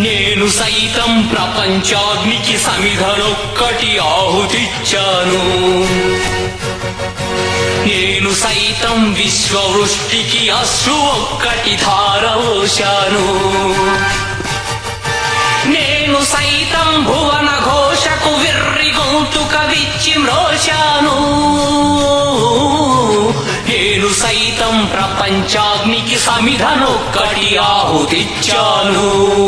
నేను సైతం ప్రపంచాగ్నికి సమిధనొక్కటి ఆహుతిచ్చాను నేను సైతం విశ్వవృష్టికి అశ్రు ఒక్కటి ధారవోశాను నేను సైతం భువన ఘోషకు విర్రి గొంతుక విచ్చి మ్రోశాను నేను సైతం ప్రపంచాగ్నికి సమిధనొక్కటి ఆహుతిచ్చాను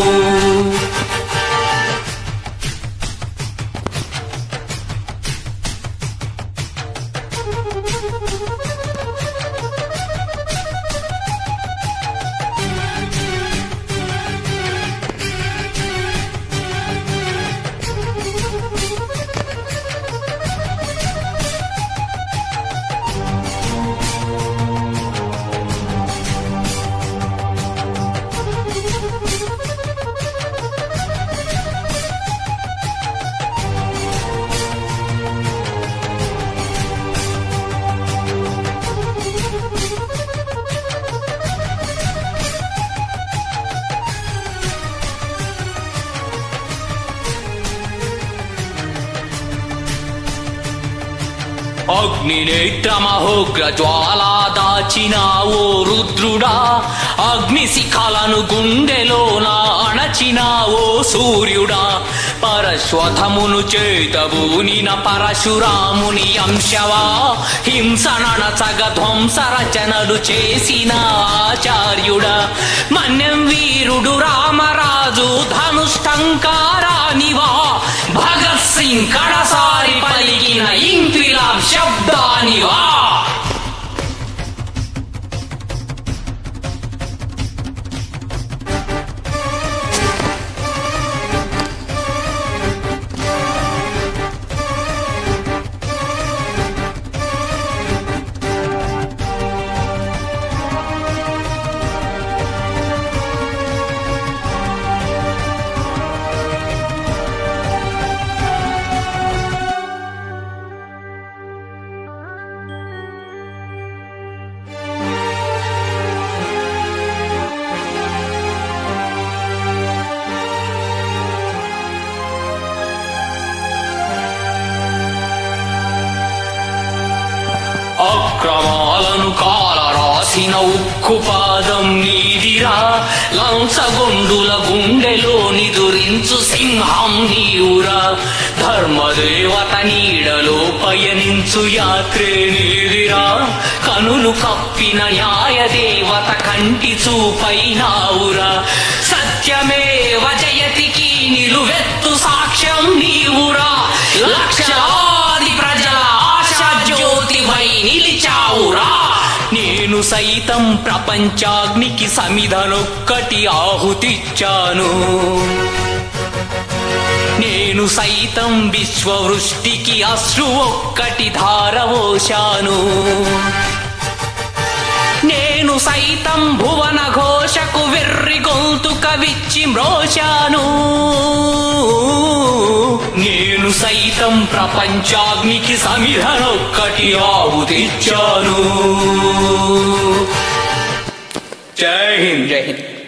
అగ్నినేత్రమహోగ్ర జ్వాలా దాచినావో రుద్రుడా అగ్ని శిఖలను గుండెలోన అణచినావో సూర్యుడా పరశ్వథమును చేతబూనిన పరశురాముని అంశవా హింసనణచగ ధ్వంస రచనలు చేసిన ఆచార్యుడా మన్యం వీరుడు రామరాజు ధనుష్టంకారానివా భగత్ సింగ్ కడసారి పలికిన ఇంక్విలాబ్ శబ్దానివా అక్రమాలను కాల రాసిన ఉక్కు పాదం నీదిరా లంచగొండుల గుండెలో నిదురించు సింహం నీవురా ధర్మదేవత నీడలో పయనించు యాత్రే నీదిరా కనులు కప్పిన న్యాయదేవత కంటి చూపైనావురా సత్యమేవ జయతికి నిలువెత్తు సాక్ష్యం నీవురా లక్షలాది ప్రజల ఆశా జ్యోతిపై నిలిచావురా నేను సైతం ప్రపంచాగ్నికి సమిధనొక్కటి ఆహుతిచ్చాను నేను సైతం విశ్వవృష్టికి అశ్రు ఒక్కటి ధారవోశాను నేను సైతం భువన ఘోషకు వెర్రి గొంతుక విచ్చి మ్రోశాను నేను సైతం ప్రపంచాగ్నికి సమిధనొక్కటి ఆహుతిచ్చాను జై హింద్ జై హింద్